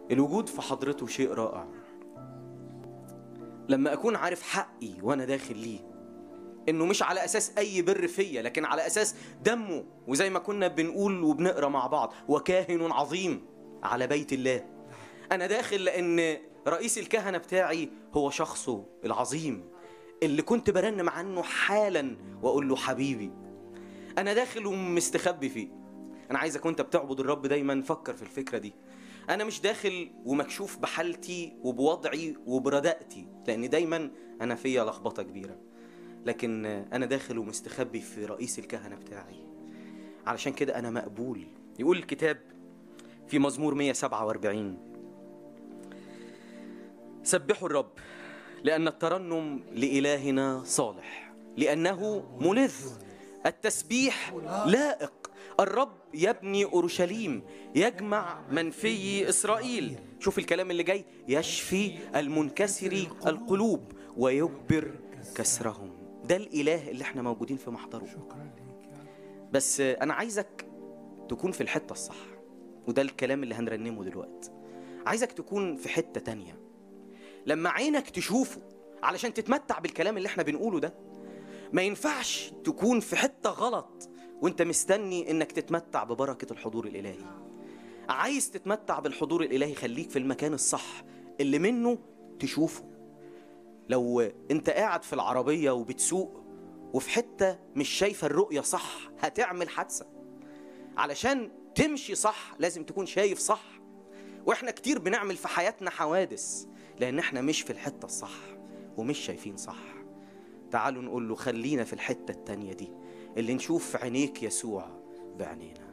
الوجود في حضرته شيء رائع لما اكون عارف حقي وانا داخل ليه انه مش على اساس اي بر فيا لكن على اساس دمه وزي ما كنا بنقول وبنقرا مع بعض وكاهن عظيم على بيت الله انا داخل لان رئيس الكهنه بتاعي هو شخصه العظيم اللي كنت برنم عنه حالا واقول له حبيبي انا داخل ومستخبي فيه انا عايزك وانت بتعبد الرب دايما فكر في الفكره دي انا مش داخل ومكشوف بحالتي وبوضعي وبرداءتي لان دايما انا فيا لخبطه كبيره لكن انا داخل ومستخبي في رئيس الكهنه بتاعي علشان كده انا مقبول يقول الكتاب في مزمور 147 سبحوا الرب لأن الترنم لإلهنا صالح لأنه ملذ التسبيح لائق الرب يبني أورشليم يجمع منفي إسرائيل شوف الكلام اللي جاي يشفي المنكسر القلوب ويجبر كسرهم ده الإله اللي احنا موجودين في محضره بس أنا عايزك تكون في الحتة الصح وده الكلام اللي هنرنمه دلوقتي عايزك تكون في حتة تانية لما عينك تشوفه علشان تتمتع بالكلام اللي احنا بنقوله ده ما ينفعش تكون في حتة غلط وانت مستني انك تتمتع ببركة الحضور الالهي عايز تتمتع بالحضور الالهي خليك في المكان الصح اللي منه تشوفه لو انت قاعد في العربية وبتسوق وفي حتة مش شايفة الرؤية صح هتعمل حادثة علشان تمشي صح لازم تكون شايف صح واحنا كتير بنعمل في حياتنا حوادث لان احنا مش في الحتة الصح ومش شايفين صح تعالوا نقول له خلينا في الحتة التانية دي اللي نشوف في عينيك يسوع بعينينا